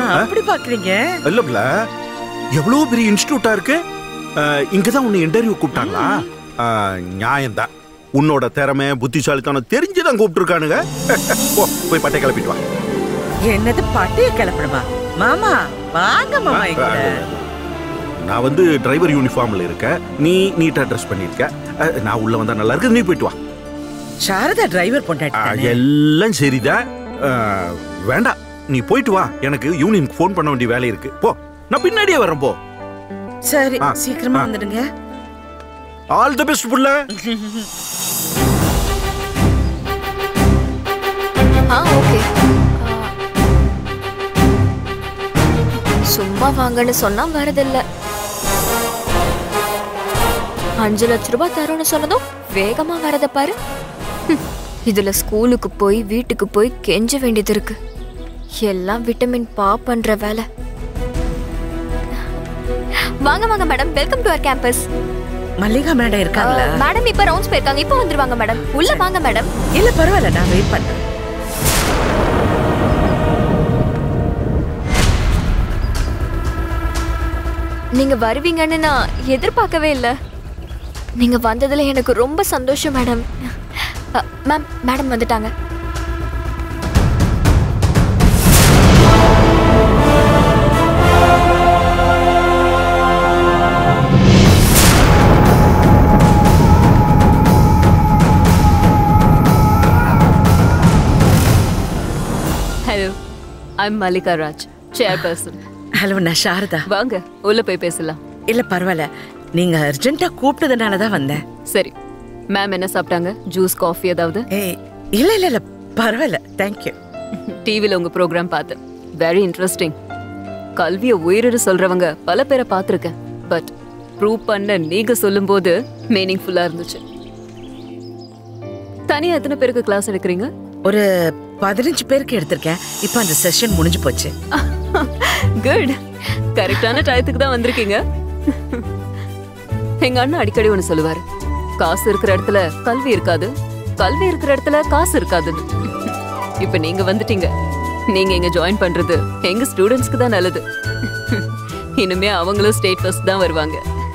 அப்படி பாக்குறீங்க இல்லப்ல எவ்வளவு பெரிய இன்ஸ்டிடியூட்டா இருக்கு அஹ், இங்கதான் உன்னை இன்டர்வியூ கூப்பிட்டாங்களா அஹ், நியாயம்தான் உன்னோட திறமை புத்திசாலித்தனம் தெரிஞ்சுதான் கூப்பிட்டுருக்கானுங்க போ போய் பட்டை கிளப்பிட்டு வா என்னது பட்டைய கிளப்பணுமா மாமா வாங்க மாமா இங்க நான் வந்து டிரைவர் யூனிஃபார்ம்ல இருக்கேன் நீ நீட்டா ட்ரெஸ் பண்ணிருக்க அஹ், நான் உள்ள வந்தா நல்லா இருக்கு நீ போயிட்டு வா சாரதா டிரைவர் அஹ், பொண்டாட்டி எல்லாம் சரிதான் அஹ், வேண்டாம் நீ போயிட்டு வா எனக்கு யூனியனுக்கு ஃபோன் பண்ண வேண்டிய வேலை இருக்கு போ நான் பின்னாடியே வரேன் போ சரி ஆ, சீக்கிரமா ஆ. வந்துடுங்க ஆல் தி பெஸ்ட் புள்ள ஆ ஓகே சும்மா வாங்கன்னு சொன்னா வரதில்ல அஞ்சு லட்ச ரூபாய் தரோன்னு சொன்னதும் வேகமா வரத பாரு ஹம், இதுல ஸ்கூலுக்கு போய் வீட்டுக்கு போய் கெஞ்ச வேண்டியது இருக்கு எல்லாம் விட்டமின் பா பண்ற வேலை வாங்க வாங்க madam welcome to our campus Mallika madam இருக்காங்களா மேடம் இப்ப ரவுண்ட்ஸ் போயிருக்காங்க இப்போ வந்துருவாங்க மேடம் உள்ள வாங்க மேடம் இல்ல பரவாயில்ல நான் வெயிட் பண்றேன் நீங்க வருவீங்கன்னு நான் எதிர்பார்க்கவே இல்லை நீங்க வந்ததுல எனக்கு ரொம்ப சந்தோஷம் மேடம் அ, மேம் மேடம் வந்துட்டாங்க hello I'm Mallika Raj chairperson hello நான் சாரதா வாங்க உள்ள போய் பேசலாம் இல்ல பரவாயில்ல நீங்க அர்ஜென்ட்டா கூப்பிட்டதுனால தான் வந்தேன் சரி மேம் என்ன சாப்பிட்டாங்க ஜூஸ் காஃபி ஏதாவது ஏய் இல்ல இல்ல இல்ல பரவாயில்ல தேங்க்யூ டிவில உங்க ப்ரோக்ராம் பார்த்தேன் வெரி இன்ட்ரெஸ்டிங் கல்வியை உயிரிடு சொல்றவங்க பல பேரை பார்த்துருக்கேன் பட் ப்ரூவ் பண்ண நீங்க சொல்லும்போது மீனிங்ஃபுல்லா இருந்துச்சு தனியா எத்தனை பேருக்கு கிளாஸ் எடுக்கிறீங்க ஒரு பதினஞ்சு பேருக்கு எடுத்திருக்கேன் இப்போ அந்த செஷன் முடிஞ்சு போச்சு குட் கரெக்டான டயத்துக்கு தான் வந்திருக்கீங்க எங்க அண்ணன் அடிக்கடி ஒண்ணு சொல்லுவாரு காசு இருக்கிற இடத்துல கல்வி இருக்காது கல்வி இருக்கிற இடத்துல காசு இருக்காதுன்னு இப்ப நீங்க வந்துட்டீங்க நீங்க இங்க ஜாயின் பண்றது எங்க ஸ்டூடெண்ட்ஸ்க்கு தான் நல்லது இனிமே அவங்களும் ஸ்டேட் ஃபர்ஸ்ட் தான் வருவாங்க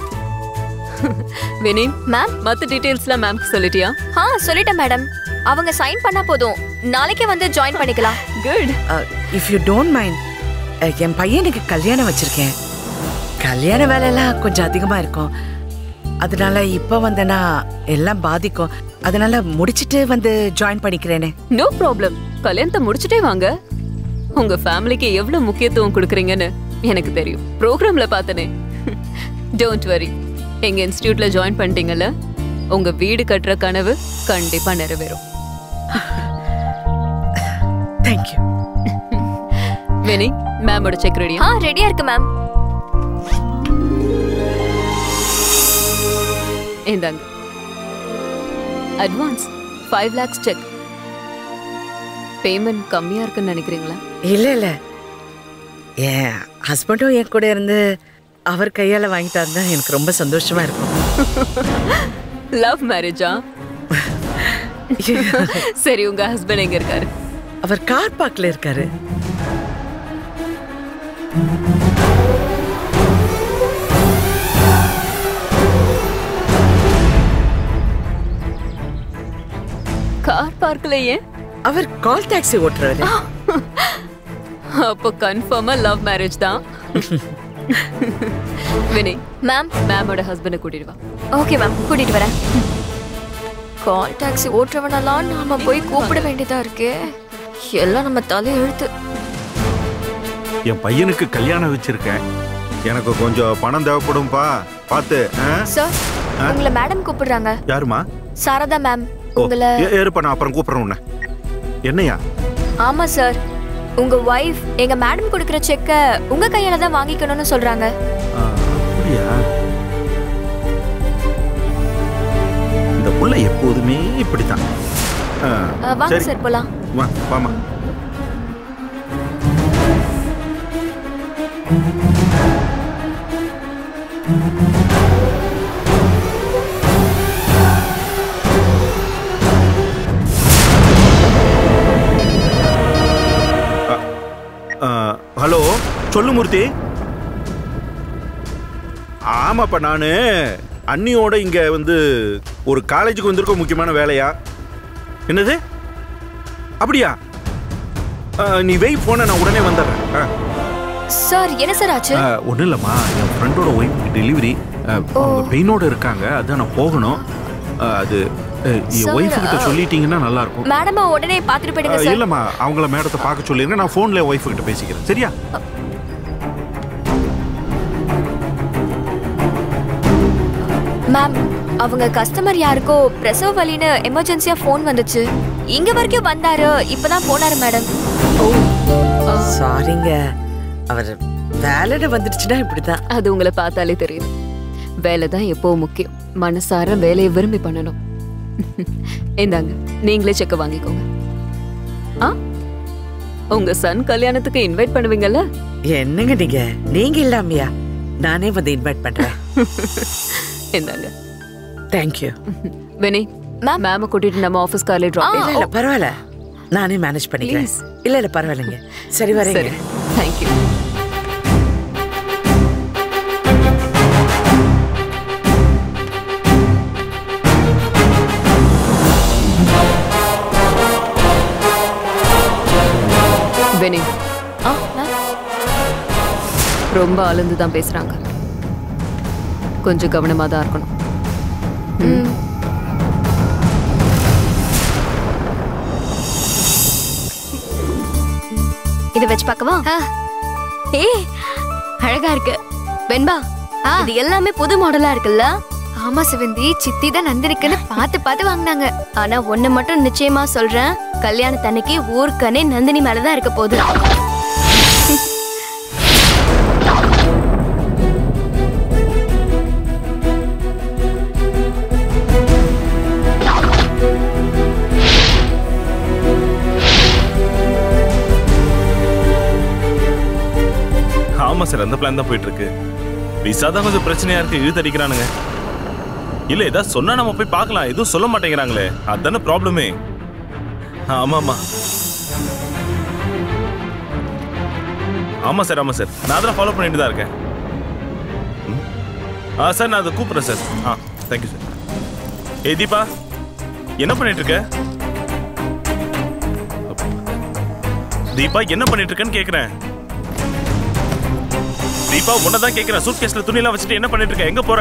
வினின் மேம் மத்த டீடைல்ஸ்லாம் மேம்க்கு சொல்லிட்டியா ஆ சொல்லிட்டேன் மேடம் அவங்க சைன் பண்ணா போதும் நாளைக்கே வந்து ஜாயின் பண்ணிக்கலாம் good if you don't mind என் பையனுக்கு கல்யாணம் வச்சிருக்கேன் கல்யாண வேலையெல்லாம் கொஞ்சம் அதிகமா இருக்கும் அதனால இப்போ வந்தேன்னா எல்லாம் பாதிக்கும் அதனால முடிச்சிட்டு வந்து ஜாயின் பண்ணிக்கிறேனே நோ ப்ராப்ளம் கல்யாணத்தை முடிச்சிட்டே வாங்க உங்க ஃபேமிலிக்கு எவ்வளவு முக்கியத்துவம் கொடுக்குறீங்கன்னு எனக்கு தெரியும் ப்ரோக்ராம்ல பார்த்தனே டோன்ட் வரி எங்க இன்ஸ்டிடியூட்ல ஜாயின் பண்ணிட்டீங்கல்ல உங்க வீடு கட்டுற கனவு கண்டிப்பா நிறைவேறும் தேங்க்யூ வினி மேமோட செக் ரெடியா ஆ ரெடியா இருக்கு மேம் இந்தாங்க advance five lakhs cheque payment கம்மியா இருக்குன்னு நினைக்கிறீங்களா இல்ல இல்ல என் ஹஸ்பண்டும் என் கூட இருந்து அவர் கையால வாங்கிட்டாருந்தா எனக்கு ரொம்ப சந்தோஷமா இருக்கும் லவ் மேரேஜா சரி உங்க ஹஸ்பண்ட் எங்க இருக்காரு அவர் கார் பார்க்ல இருக்காரு கார் பார்க்கல ஏன் அவர் கால் டாக்ஸி ஓட்டுறாரு அப்போ கன்ஃபார்மா லவ் மேரேஜ் தான் வினய் மேம் மேமோட ஹஸ்பண்டை கூட்டிட்டு வா ஓகே மேம் கூட்டிட்டு வரேன் கால் டாக்ஸி ஓட்டுறவனெல்லாம் நாம போய் கூப்பிட வேண்டியதா இருக்கே எல்லாம் நம்ம தலை எழுத்து என் பையனுக்கு கல்யாணம் வச்சிருக்கேன் எனக்கு கொஞ்சம் பணம் தேவைப்படும்பா பார்த்து ஆ? சார் உங்களை மேடம் கூப்பிடுறாங்க யாருமா சாரதா மேம் ஓ, உங்களை ஏ- ஏறுப்பா நான் அப்புறம் கூப்பிடுறேன் உன்னை என்னையா ஆமா சார் உங்க ஒய்ஃப் எங்க மேடம் கொடுக்கிற செக்க உங்க கையால தான் வாங்கிக்கணும்னு சொல்றாங்க ஆ, அப்படியா இந்த புள்ள எப்போதுமே இப்படித்தான் ஆ, அஹ், வாங்க சரி சார் போலாம் வா வாமா ஆ, ஹலோ சொல்லு மூர்த்தி ஆமாப்பா நான் அண்ணியோட இங்க வந்து ஒரு காலேஜுக்கு வந்திருக்க முக்கியமான வேலையா என்னது அப்படியா ஆ, நீ வெயிட் போன நான் உடனே வந்துடுறேன் ஆ. சார் என்ன சார் ஆச்சு ஆ, ஒண்ணும் இல்லம்மா என் ஃப்ரெண்டோட ஒய்ஃப் டெலிவரி அவங்க பெயினோட இருக்காங்க அதான் நான் போகணும் ஆ, அது ஆ, என் Sir, ஒய்ஃப் கிட்ட ஆ, சொல்லிட்டீங்கன்னா நல்லா இருக்கும் மேடமா உடனே பாத்துட்டு போயிடுங்க சார் இல்லம்மா அவங்கள மேடத்தை பார்க்க சொல்லிருங்க நான் ஃபோன்ல ஒய்ஃப் கிட்ட பேசிக்கிறேன் சரியா மேம் அவங்க கஸ்டமர் யாருக்கோ பிரசவ வலின்னு எமர்ஜென்சியா ஃபோன் வந்துச்சு இங்க வரைக்கும் வந்தாரு இப்பதான் போனாரு மேடம் சாரிங்க அவர் வேலையிட வந்துடுச்சுன்னா இப்படிதான் அது உங்களை பார்த்தாலே தெரியுது வேலை தான் எப்பவும் முக்கியம் மனசார வேலையை விரும்பி பண்ணணும் இந்தாங்க நீங்களே செக்க வாங்கிக்கோங்க ஆ உங்க சன் கல்யாணத்துக்கு இன்வைட் பண்ணுவீங்கல்ல என்னங்க நீங்க நீங்க இல்லாமையா நானே வந்து இன்வைட் பண்றேன் இந்தாங்க தேங்க்யூ வினி மேம் மேம கூட்டிட்டு நம்ம ஆபீஸ் கார்ல டிராப் இல்ல இல்ல பரவாயில்ல நானே மேனேஜ் பண்ணிக்கிறேன் Please. இல்ல இல்ல பரவாயில்லைங்க சரி வரேங்க சரி தேங்க்யூ வினி ஆ மேம் ரொம்ப அழுந்து தான் பேசுறாங்க கொஞ்சம் கவனமா தான் இருக்கணும் ம். இத வச்சு பார்க்கவா ஏ அழகா இருக்கு வெண்பா இது எல்லாமே புது மாடலா இருக்குல்ல ஆமா சிவந்தி சித்தி தான் நந்தினிக்குன்னு பார்த்து பார்த்து வாங்குனாங்க ஆனா ஒண்ணு மட்டும் நிச்சயமா சொல்றேன் கல்யாணத்தன்னைக்கு ஊருக்கனே நந்தினி மேலதான் இருக்க போகுது ஆமா சார் அந்த பிளான் தான் போயிட்டு இருக்கு விசா தான் கொஞ்சம் பிரச்சனையா இருக்கு இழுத்தடிக்கிறானுங்க இல்ல ஏதாவது சொன்னா நம்ம போய் பார்க்கலாம் எதுவும் சொல்ல மாட்டேங்கிறாங்களே அதானே ப்ராப்ளமே ஆமாமா ஆமா சார் ஆமா சார் நான் அதெல்லாம் ஃபாலோ பண்ணிட்டு தான் இருக்கேன் ம். ஆ சார் நான் அதை கூப்பிடுறேன் சார் ஆ தேங்க்யூ சார் ஏய் தீபா என்ன பண்ணிட்டு இருக்க தீபா என்ன பண்ணிட்டு இருக்கேன்னு கேக்குறேன் தீபா உன்னதான் கேக்குறேன் சூட் கேஸ்ல துணி எல்லாம் வச்சுட்டு என்ன பண்ணிட்டு இருக்க எங்க போற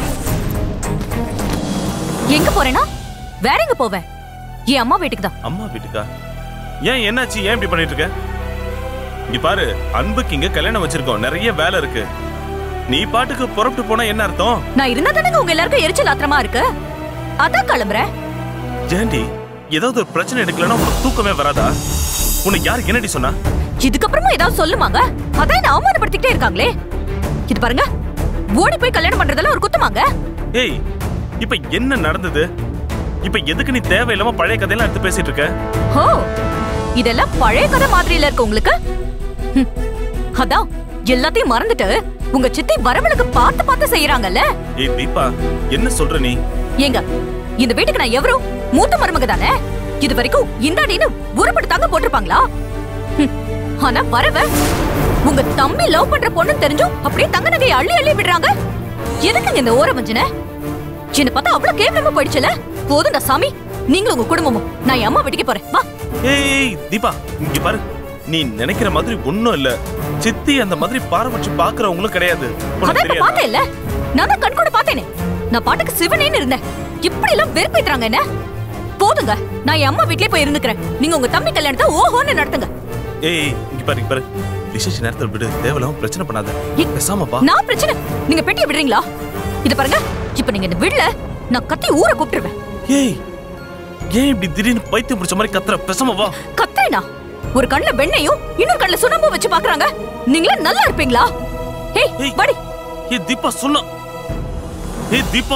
எங்க போறேனா வேற எங்க போவேன் என் அம்மா வீட்டுக்கு தான் அம்மா வீட்டுக்கா ஏன் என்னாச்சு ஏன் இப்படி பண்ணிட்டு இருக்க இங்க பாரு அன்புக்கு இங்க கல்யாணம் வச்சிருக்கோம் நிறைய வேலை இருக்கு நீ பாட்டுக்கு புறப்பட்டு போனா என்ன அர்த்தம் நான் இருந்தா தானே உங்க எல்லாருக்கும் எரிச்சல் ஆத்திரமா இருக்கு அதான் கிளம்புறேன் ஜெயந்தி ஏதாவது ஒரு பிரச்சனை எடுக்கலன்னா உனக்கு தூக்கமே வராதா உனக்கு யாரு என்னடி சொன்னா இதுக்கப்புறமா ஏதாவது சொல்லுமாங்க அதான் என்ன அவமானப்படுத்திக்கிட்டே இருக்காங்களே இது பாருங்க ஓடி போய் கல்யாணம் பண்றதெல்லாம் ஒரு குத்தமாங்க ஏய் இப்ப என்ன நடந்தது இப்ப எதுக்கு நீ தேவையில்லாம பழைய கதையெல்லாம் எடுத்து பேசிட்டு இருக்க ஹோ இதெல்லாம் பழைய கதை மாதிரில இருக்கு உங்களுக்கு ஹம், அதான் எல்லாத்தையும் மறந்துட்டு உங்க சித்தி வரவளுக்கு பார்த்து பார்த்து செய்யறாங்கல்ல ஏய் தீபா என்ன சொல்ற நீ ஏங்க இந்த வீட்டுக்கு நான் எவரும் மூத்த மருமக தானே இது வரைக்கும் இந்தாடின்னு உருப்படுத்தாங்க போட்டிருப்பாங்களா ஹம், ஆனா வரவ உங்க தம்பி லவ் பண்ற பொண்ணு தெரிஞ்சும் அப்படியே தங்க நகையை அள்ளி அள்ளி விடுறாங்க எதுக்குங்க இந்த ஓர வஞ்சன என்ன பார்த்தா அவ்வளவு கேவலமா போயிடுச்சுல போதும்டா சாமி நீங்களும் உங்க குடும்பமும் நான் என் அம்மா வீட்டுக்கு போறேன் வா ஏய் ஏய், தீபா இங்க பாரு நீ நினைக்கிற மாதிரி ஒண்ணும் இல்ல சித்தி அந்த மாதிரி பாரபட்சி பாக்குறவங்களும் கிடையாது உனக்கு அதான் இப்ப தெரியாதா? பார்த்தேன் இல்ல நான் தான் கண் கூட பார்த்தேனே நான் பாட்டுக்கு சிவனேன்னு இருந்தேன் இப்படி எல்லாம் வெறுப்பேத்துறாங்க என்ன போதுங்க நான் என் அம்மா வீட்லயே போய் இருந்துக்கிறேன் நீங்க உங்க தம்பி கல்யாணத்தை ஓஹோன்னு நடத்துங்க ஏய் ஏய், இங்க பாரு இங்க பாரு விசேஷ நேரத்துல விடு தேவையில்லாம பிரச்சனை பண்ணாத ஏய், பேசாம பா நான் பிரச்சனை நீங்க பெட்டியை விடுறீங்களா இது பாருங்க இப்ப நீங்க இந்த விடல நான் கத்தி ஊரை கூப்பிட்டுருவேன் ஏய் ஏன் இப்படி திடீர்னு பைத்தியம் பிடிச்ச மாதிரி கத்துற பேசாம வா கத்துறேனா ஒரு கண்ணுல வெண்ணையும் இன்னொரு கண்ணுல சுண்ணாம்பும் வச்சு பாக்குறாங்க நீங்களா நல்லா இருப்பீங்களா ஏய் ஏய். வாடி ஏய் தீபா சொன்ன ஏய் தீபா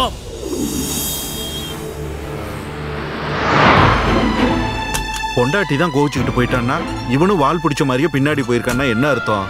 பொண்டாட்டி தான் கோவிச்சுக்கிட்டு போயிட்டான்னா இவனும் வால் பிடிச்ச மாதிரியே பின்னாடி போயிருக்கான்னா என்ன அர்த்தம்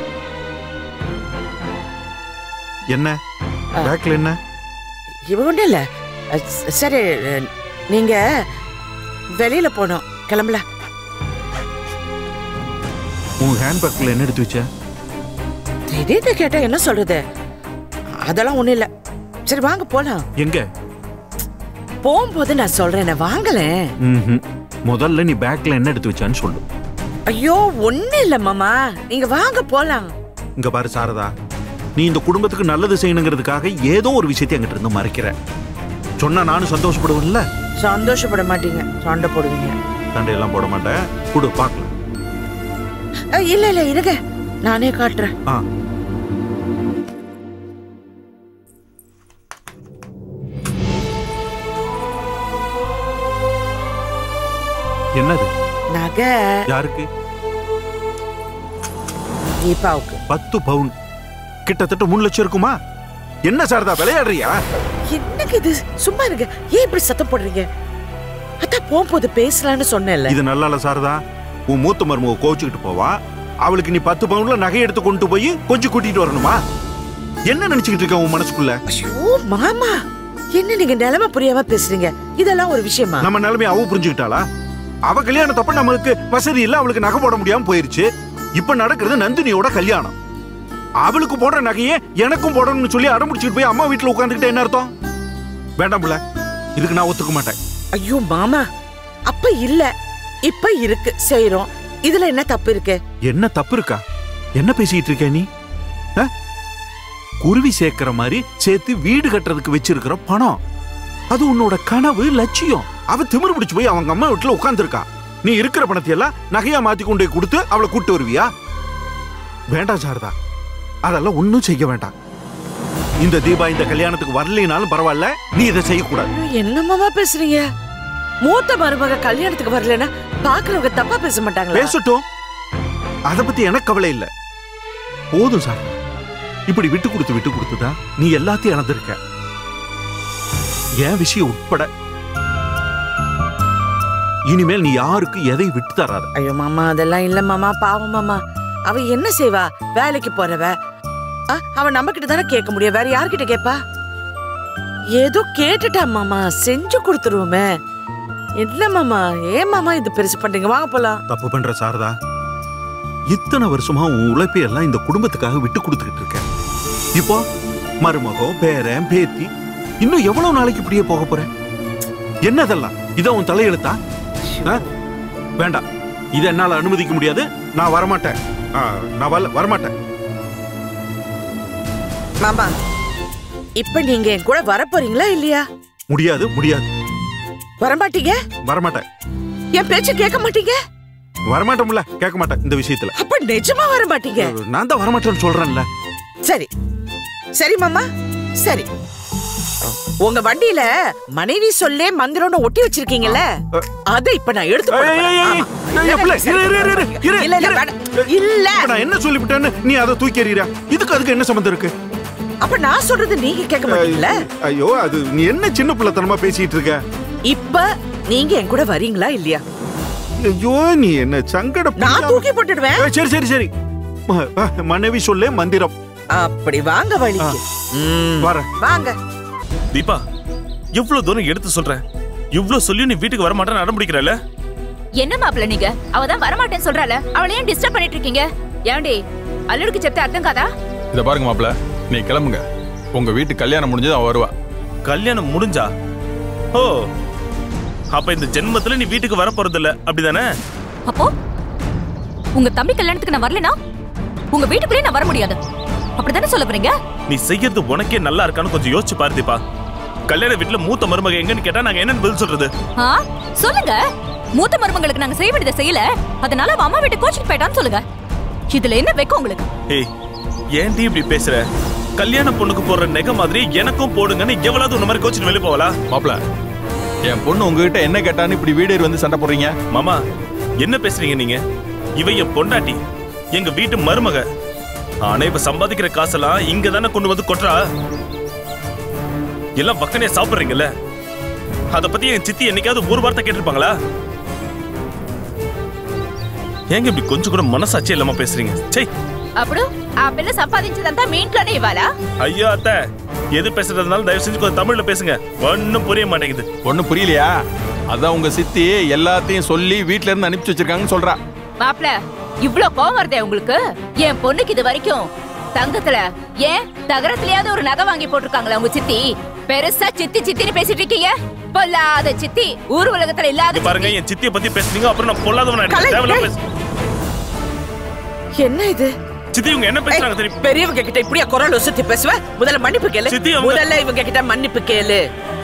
என்ன பேக்ல என்ன இவ ஒன்றும் இல்லை சரி அஹ், நீங்க வெளியில போனோம் கிளம்பல உன் ஹேண்ட்பேக்ல என்ன எடுத்து வச்ச திடீர்னு கேட்டா என்ன சொல்றது அதெல்லாம் ஒண்ணும் இல்ல சரி வாங்க போலாம் எங்க போகும்போது நான் சொல்றேன் வாங்கலேன் ம்ஹும். முதல்ல நீ பேக்ல என்ன எடுத்து வச்சான்னு சொல்லு ஐயோ ஒண்ணு இல்ல மாமா நீங்க வாங்க போலாம் இங்க பாரு சாரதா நீ இந்த குடும்பத்துக்கு நல்லது செய்யணுங்கிறதுக்காக ஏதோ ஒரு விஷயத்தை என்கிட்ட இருந்து மறைக்கிற சொன்னா நானும் சந்தோஷப்படுவேன்ல சந்தோஷப்பட மாட்டீங்க சண்டை போடுவீங்க சண்டையெல்லாம் போட மாட்டேன் கொடு பார்க்கலாம் அஹ், இல்ல இல்ல இருங்க நானே காட்டுறேன் ஆ என்னது நகை யாருக்கு தீபாவுக்கு பத்து பவுன் கிட்டத்தட்ட மூணு லட்சம் இருக்குமா என்ன சாரதா விளையாடுறியா என்னங்க இது சும்மா இருங்க ஏன் இப்படி சத்தம் போடுறீங்க அதான் போகும்போது பேசலாம்னு சொன்னேன்ல இது நல்லா இல்ல சாரதா உன் மூத்த மருமக கோச்சுக்கிட்டு போவா அவளுக்கு நீ பத்து பவுன்ல நகை எடுத்து கொண்டு போய் கொஞ்சம் கூட்டிட்டு வரணுமா என்ன நினைச்சுக்கிட்டு இருக்க உன் மனசுக்குள்ள ஐயோ மாமா என்ன நீங்க நிலைமை புரியாம பேசுறீங்க இதெல்லாம் ஒரு விஷயமா நம்ம நிலைமை அவ புரிஞ்சுக்கிட்டாளா அவ கல்யாணத்தப்ப நம்மளுக்கு வசதி இல்ல அவளுக்கு நகை போட முடியாம போயிருச்சு இப்ப நடக்கிறது நந்தினியோட கல்யாணம் அவளுக்கு போடுற நகையே எனக்கும் போடணும்னு சொல்லி அடம்பிடிச்சிட்டு போய் அம்மா வீட்டுல உட்காந்துக்கிட்டு என்ன அர்த்தம் வேண்டாம் புள்ள இதுக்கு நான் ஒத்துக்க மாட்டேன் ஐயோ மாமா அப்ப இல்ல இப்ப இருக்கு செய்றோம் இதுல என்ன தப்பு இருக்கு என்ன தப்பு இருக்கா என்ன பேசிட்டு இருக்க நீ ஆ? குருவி சேர்க்கிற மாதிரி சேர்த்து வீடு கட்டுறதுக்கு வச்சிருக்கிற பணம் அது உன்னோட கனவு லட்சியம் அவ திமிரு பிடிச்சு போய் அவங்க அம்மா வீட்டுல உட்கார்ந்திருக்கா நீ இருக்கிற பணத்தை எல்லாம் நகையா மாத்தி கொண்டு போய் கொடுத்து அவளை கூட்டு வருவியா வேண்டாம் சாரதா அதெல்லாம் ஒண்ணும் செய்ய வேண்டாம் இந்த தீபா இந்த கல்யாணத்துக்கு வரலைனாலும் பரவாயில்ல நீ இதை செய்யக்கூடாது ஐயோ, என்ன மாமா பேசுறீங்க மூத்த மருமக கல்யாணத்துக்கு வரலன்னா பாக்குறவங்க தப்பா பேச மாட்டாங்களா பேசட்டும் அத பத்தி எனக்கு கவலை இல்ல போதும் சார் இப்படி விட்டு கொடுத்து விட்டு கொடுத்துதான் நீ எல்லாத்தையும் இழந்திருக்க என் விஷயம் உட்பட இனிமேல் நீ யாருக்கு எதை விட்டு தராத ஐயோ மாமா அதெல்லாம் இல்ல மாமா பாவம் மாமா அவ என்ன செய்வா வேலைக்கு போறவ ஆ, அவ நம்ம கிட்ட தானே கேட்க முடியும் வேற யார்கிட்ட கேப்பா ஏதோ கேட்டுட்டா மாமா செஞ்சு கொடுத்துருவோமே என்ன மாமா ஏன் மாமா இது பெருசு பண்றீங்க வாங்க போலாம் தப்பு பண்ற சாரதா இத்தனை வருஷமா உன் உழைப்பை எல்லாம் இந்த குடும்பத்துக்காக விட்டு கொடுத்துக்கிட்டு இருக்க இப்போ மருமகம் பேரன் பேத்தி இன்னும் எவ்வளவு நாளைக்கு இப்படியே போக போற என்னதெல்லாம் இத உன் தலையெழுத்தா ஆ? வேண்டாம் இதை என்னால அனுமதிக்க முடியாது நான் வரமாட்டேன் ஆ, நான் வரல வரமாட்டேன் மாமா இப்ப நீங்க என் கூட வர போறீங்களா இல்லையா முடியாது முடியாது வரமாட்டீங்க வரமாட்டேன் என் பேச்சு கேட்க மாட்டீங்க வரமாட்டோம்ல கேட்க மாட்டேன் இந்த விஷயத்துல அப்ப நிஜமா வர மாட்டீங்க நான் தான் வரமாட்டேன்னு சொல்றேன்ல சரி சரி மாமா சரி உங்க வண்டியில மனைவி சொல்லே மந்திரம்னு ஒட்டி வச்சிருக்கீங்கல்ல அத இப்ப நான் எடுத்து போட ஏய், ஏய், போறேன். ஏய், ஆமா. ஏய், பிள்ளை, இரு, இரு, இரு, இரு, இல்ல இல்ல இரு. வேண்டாம். இல்ல இப்ப நான் என்ன சொல்லிவிட்டேன்னு நீ அதை தூக்கி எறிகிற இதுக்கு அதுக்கு என்ன சம்பந்தம் இருக்கு அப்ப நான் சொல்றது நீங்க கேட்க மாட்டீங்களா ஐயோ அது நீ என்ன சின்ன பிள்ளைத்தனமா பேசிட்டு இருக்க இப்ப நீங்க என் கூட வரீங்களா இல்லையா ஐயோ நீ என்ன சங்கட நான் தூக்கி போட்டுடுவேன் சரி சரி சரி ம- ம- மனைவி சொல்லே மந்திரம் அப்படி வாங்க வழிக்கு ம், வரேன் வாங்க தீபா எவ்வளவு தூரம் எடுத்து சொல்றேன் இவ்வளவு சொல்லியும் நீ வீட்டுக்கு வர மாட்டேன்னு அடம் பிடிக்கிறல்ல என்ன மாப்பிள்ள நீங்க அவ தான் வரமாட்டேன்னு சொல்றாள அவளை ஏன் டிஸ்டர்ப் பண்ணிட்டு இருக்கீங்க ஏன்டி அல்லுடுக்கு செத்த அர்த்தம் காதா இத பாருங்க மாப்ள நீ கிளம்புங்க உங்க வீட்டு கல்யாணம் முடிஞ்சது அவ வருவா கல்யாணம் முடிஞ்சா ஓ அப்ப இந்த ஜென்மத்துல நீ வீட்டுக்கு வர போறது இல்ல அப்படிதானே அப்போ உங்க தம்பி கல்யாணத்துக்கு நான் வரலனா உங்க வீட்டுக்குள்ளே நான் வர முடியாது அப்படிதானே சொல்ல போறீங்க நீ செய்யறது உனக்கே நல்லா இருக்கான்னு கொஞ்சம் யோசிச்சு பாரு தீபா கல்யாண வீட்டுல மூத்த மருமக எங்கன்னு கேட்டா நாங்க என்னன்னு பதில் சொல்றது ஆ சொல்லுங்க மூத்த மருமங்களுக்கு நாங்க செய்ய வேண்டியதை செய்யல அதனால அவ அம்மா வீட்டு கோச்சிங் போயிட்டான்னு சொல்லுங்க இதுல என்ன வைக்கும் உங்களுக்கு ஏய் ஏன்டி இப்படி பேசுற கல்யாண பொண்ணுக்கு போடுற நெகை மாதிரி எனக்கும் போடுங்கன்னு எவ்வளவு இந்த மாதிரி கோச்சிட்டு வெளியே போவலா மாப்ள என் பொண்ணு உங்ககிட்ட என்ன கேட்டான்னு இப்படி வீடு வந்து சண்டை போடுறீங்க மாமா என்ன பேசுறீங்க நீங்க இவ என் பொண்டாட்டி எங்க வீட்டு மருமக ஆனா இப்ப சம்பாதிக்கிற காசெல்லாம் இங்க தானே கொண்டு வந்து கொட்டுறா எல்லாம் பக்கனே சாப்பிடுறீங்கல்ல அத பத்தி என் சித்தி என்னைக்காவது ஒரு வார்த்தை கேட்டிருப்பாங்களா ஏங்க இப்படி கொஞ்சம் கூட மனசாட்சியே இல்லாம பேசுறீங்க சே అప్పుడు ఆ పిల్ల సంపాదించేదంతా మీ ఇంట్లోనే ఇవ్వాలా ஐயோ அத்தை எது பேசுறதுனாலும் தயவு செஞ்சு கொஞ்சம் தமிழ்ல பேசுங்க ஒன்னும் புரிய மாட்டேங்குது ஒண்ணும் புரியலையா அதான் உங்க சித்தி எல்லாத்தையும் சொல்லி வீட்ல இருந்து அனுப்பிச்சு வச்சிருக்காங்கன்னு சொல்றா மாப்பிள இவ்ளோ கோவம் வருதே உங்களுக்கு என் பொண்ணுக்கு இது வரைக்கும் தங்கத்துல ஏன் தகரத்திலயாவது ஒரு நகை வாங்கி போட்டிருக்காங்களா உங்க சித்தி பெருசா சித்தி சித்தின்னு பேசிட்டு இருக்கீங்க பொல்லாத சித்தி ஊர் உலகத்துல இல்லாத இது பாருங்க சித்தி. என் சித்தியை பத்தி பேசுனீங்க அப்புறம் நான் பொல்லாதவன் கலை, ஆயிடுவேன் தேவையில்லாம கலை. பேசு என்ன இது சித்தி இவங்க என்ன பேசுறாங்க தெரியும் பெரியவங்க கிட்ட இப்படியா குரல் உசத்தி பேசுவ முதல்ல மன்னிப்பு கேளு சித்தி, அவங்க- முதல்ல இவங்க கிட்ட மன்னிப்பு கேளு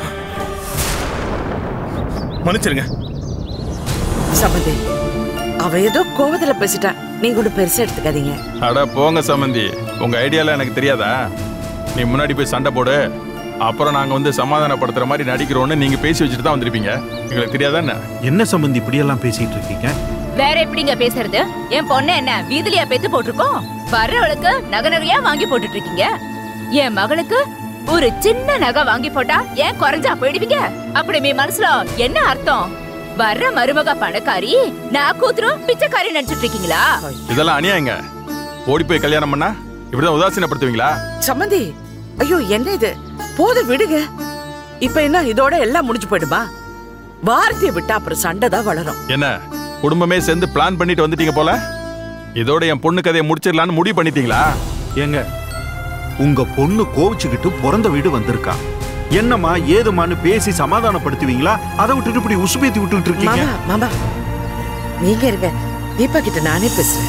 மன்னிச்சிருங்க சம்பந்தி அவ ஏதோ கோவத்துல பேசிட்டா நீங்க ஒண்ணு பெருசா எடுத்துக்காதீங்க அட போங்க சம்மந்தி உங்க ஐடியாலாம் எனக்கு தெரியாதா நீ முன்னாடி போய் சண்டை போடு அப்புறம் நாங்க வந்து சமாதானப்படுத்துற மாதிரி நடிக்கிறோன்னு நீங்க பேசி வச்சுட்டு தான் வந்திருப்பீங்க எங்களுக்கு தெரியாதா என்ன என்ன சம்பந்தி இப்படியெல்லாம் பேசிட்டு இருக்கீங்க வேற எப்படிங்க பேசுறது என் பொண்ணு என்ன வீதிலியா பெத்து போட்டிருக்கோம் வர்றவளுக்கு நகை நகையா வாங்கி போட்டுட்டு இருக்கீங்க என் மகளுக்கு ஒரு சின்ன நகை வாங்கி போட்டா ஏன் குறைஞ்சா போயிடுவீங்க அப்படி மீ மனசுல என்ன அர்த்தம் வர்ற மருமக பணக்காரி நான் கூத்துரும் பிச்சைக்காரி நினைச்சிட்டு இருக்கீங்களா இதெல்லாம் அநியாயங்க ஓடி போய் கல்யாணம் பண்ணா இப்படிதான் உதாசீனப்படுத்துவீங்களா சம்பந்தி ஐயோ என்ன இது போத விடுங்க இப்ப என்ன இதோட எல்லாம் முடிஞ்சு போயிடுமா பாரதிய விட்டா அப்புறம் சண்டை தான் வளரும் என்ன குடும்பமே சேர்ந்து பிளான் பண்ணிட்டு வந்துட்டீங்க போல இதோட என் பொண்ணு கதையை முடிச்சிடலான்னு முடிவு பண்ணிட்டீங்களா ஏங்க உங்க பொண்ணு கோவிச்சுக்கிட்டு பிறந்த வீடு வந்திருக்கா என்னம்மா ஏதுமான்னு பேசி சமாதானப்படுத்துவீங்களா அதை விட்டுட்டு இப்படி உசுபேத்தி விட்டுட்டு இருக்கீங்க மாமா மாமா நீங்க இருங்க தீபா கிட்ட நானே பேசுறேன்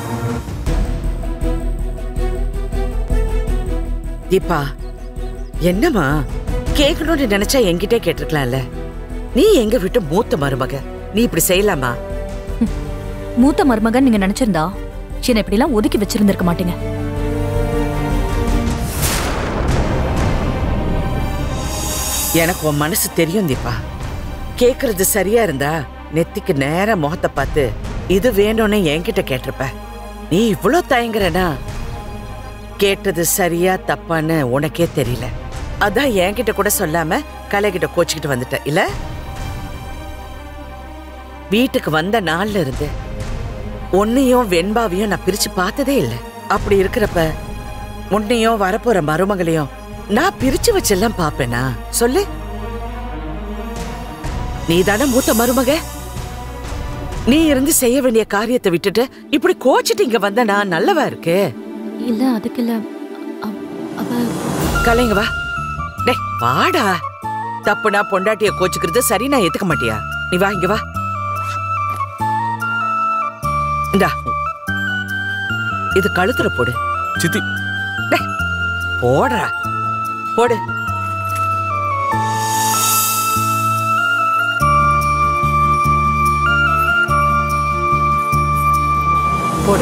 தீபா என்னம்மா கேட்கணும்னு நினைச்சா என்கிட்டே கேட்டிருக்கலாம்ல நீ எங்க விட்டு மூத்த மருமக நீ இப்படி செய்யலாமா மூத்த மருமகன் நீங்க நினைச்சிருந்தா என்ன இப்படி எல்லாம் ஒதுக்கி வச்சிருந்திருக்க மாட்டீங்க எனக்கு உன் மனசு தெரியும் தீபா கேக்குறது சரியா இருந்தா நெத்திக்கு நேரா முகத்தை பார்த்து இது வேணும்னு என்கிட்ட கேட்டிருப்ப நீ இவ்ளோ தயங்குறனா கேட்டது சரியா தப்பான்னு உனக்கே தெரியல அதான் என்கிட்ட கூட சொல்லாம கலை கிட்ட கோச்சுக்கிட்டு வந்துட்ட இல்ல வீட்டுக்கு வந்த நாள்ல இருந்து உன்னையும் வெண்பாவையும் நான் பிரிச்சு பார்த்ததே இல்ல அப்படி இருக்கிறப்ப உன்னையும் வரப்போற மருமகளையும் நான் பிரிச்சு வச்செல்லாம் பாப்பேனா சொல்லு நீ தானே மூத்த மருமக நீ இருந்து செய்ய வேண்டிய காரியத்தை விட்டுட்டு இப்படி கோச்சிட்டு இங்க வந்த நான் நல்லவா இருக்கு இல்ல அதுக்கு இல்ல கலைங்க வா டேய் வாடா தப்புனா பொண்டாட்டிய கோச்சுக்கிறது சரி நான் ஏத்துக்க மாட்டியா நீ வா இங்க வா இந்தா இது கழுத்துல போடு சித்தி டேய், போடுறா போடு போடு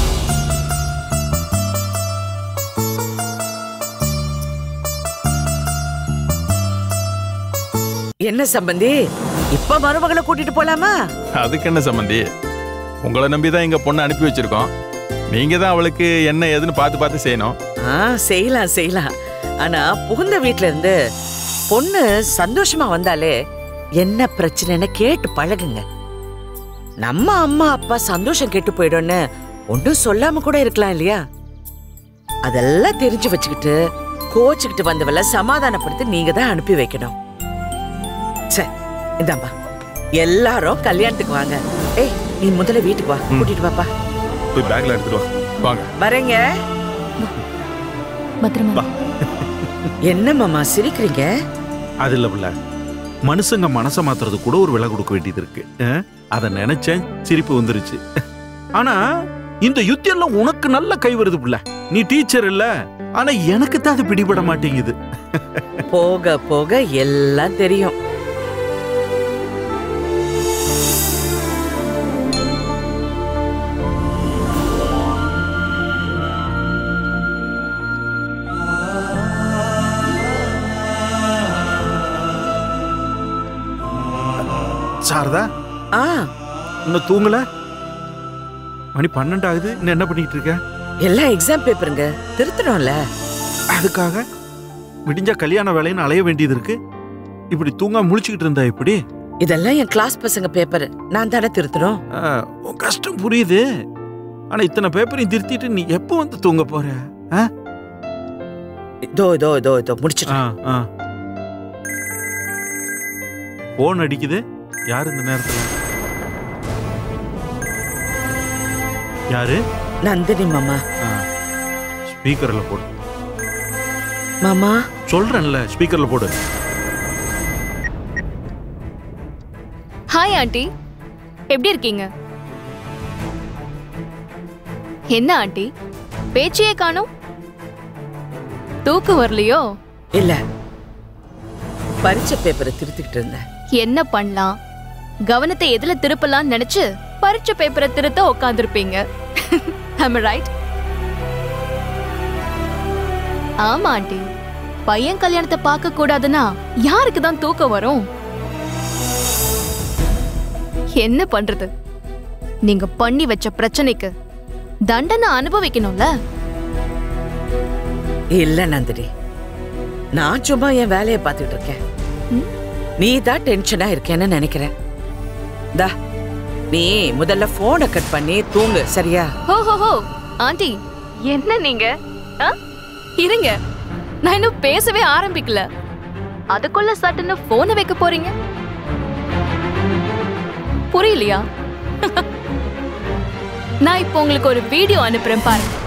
என்ன சம்பந்தி இப்ப மருமகளை கூட்டிட்டு போலாமா அதுக்கு என்ன சம்மந்தி உங்களை நம்பி தான் எங்க பொண்ணை அனுப்பி வச்சிருக்கோம் நீங்க தான் அவளுக்கு என்ன ஏதுன்னு பார்த்து பார்த்து செய்யணும் ஆ செய்யலாம் செய்யலாம் ஆனா புகுந்த வீட்ல இருந்து பொண்ணு சந்தோஷமா வந்தாலே என்ன பிரச்சனைன்னு கேட்டு பழகுங்க நம்ம அம்மா அப்பா சந்தோஷம் கெட்டு போயிடும்னு ஒன்றும் சொல்லாம கூட இருக்கலாம் இல்லையா அதெல்லாம் தெரிஞ்சு வச்சுக்கிட்டு கோச்சுக்கிட்டு வந்தவள சமாதானப்படுத்தி நீங்க தான் அனுப்பி வைக்கணும் சரி இந்தாம்மா எல்லாரும் கல்யாணத்துக்கு வாங்க ஏய் நீ முதல்ல வீட்டுக்கு வா கூட்டிட்டு வாப்பா போய் பேக்ல எடுத்துட்டு வா வாங்க வரேங்க பத்திரமா என்ன மாமா சிரிக்கிறீங்க அது இல்ல புள்ள மனுஷங்க மனசை மாத்துறது கூட ஒரு விலை கொடுக்க வேண்டியது இருக்கு அஹ், அத நினைச்சேன் சிரிப்பு வந்துருச்சு ஆனா இந்த யுத்தி எல்லாம் உனக்கு நல்ல கை வருது புள்ள நீ டீச்சர் இல்ல ஆனா எனக்கு தான் அது பிடிபட மாட்டேங்குது போக போக எல்லாம் தெரியும் சாரதா ஆ இன்னும் தூங்கல மணி பன்னெண்டு ஆகுது இன்னும் என்ன பண்ணிட்டு இருக்க எல்லாம் எக்ஸாம் பேப்பருங்க திருத்தணும்ல அதுக்காக விடிஞ்சா கல்யாண வேலைன்னு அலைய வேண்டியது இருக்கு இப்படி தூங்காம முழிச்சுக்கிட்டு இருந்தா இப்படி இதெல்லாம் என் கிளாஸ் பசங்க பேப்பர் நான் தானே திருத்தணும் ஆ, உன் கஷ்டம் புரியுது ஆனா இத்தனை பேப்பரையும் திருத்திட்டு நீ எப்போ வந்து தூங்க போற இதோ இதோ இதோ இதோ முடிச்சிட்டேன் ஆ ஆ போன் அடிக்குது யார் இந்த நேரத்துல யாரு நந்தினி மாமா ஸ்பீக்கர்ல போடு மாமா சொல்றேன்ல ஸ்பீக்கர்ல போடு ஹாய் ஆண்டி எப்படி இருக்கீங்க என்ன ஆண்டி பேச்சையே காணோம் தூக்கம் வரலையோ இல்ல பரீட்சை பேப்பரை திருத்திக்கிட்டு இருந்தேன் என்ன பண்ணலாம் கவனத்தை எதுல திருப்பலாம்னு நினைச்சு பரீட்சை பேப்பரை திருத்த உட்காந்துருப்பீங்க ரைட் ஆமா ஆண்டி பையன் கல்யாணத்தை பார்க்க கூடாதுன்னா யாருக்கு தான் தூக்கம் வரும் என்ன பண்றது நீங்க பண்ணி வச்ச பிரச்சனைக்கு தண்டனை அனுபவிக்கணும்ல இல்ல நந்தினி நான் சும்மா என் வேலையை பார்த்துட்டு இருக்கேன் நீ தான் டென்ஷனா இருக்கேன்னு நினைக்கிறேன் தா நீ முதல்ல போனை கட் பண்ணி தூங்கு சரியா ஹோ ஹோ ஹோ ஆண்டி என்ன நீங்க ஆ? இருங்க நான் இன்னும் பேசவே ஆரம்பிக்கல அதுக்குள்ள சட்டுன்னு போனை வைக்க போறீங்க புரியலையா நான் இப்போ உங்களுக்கு ஒரு வீடியோ அனுப்புறேன் பாருங்க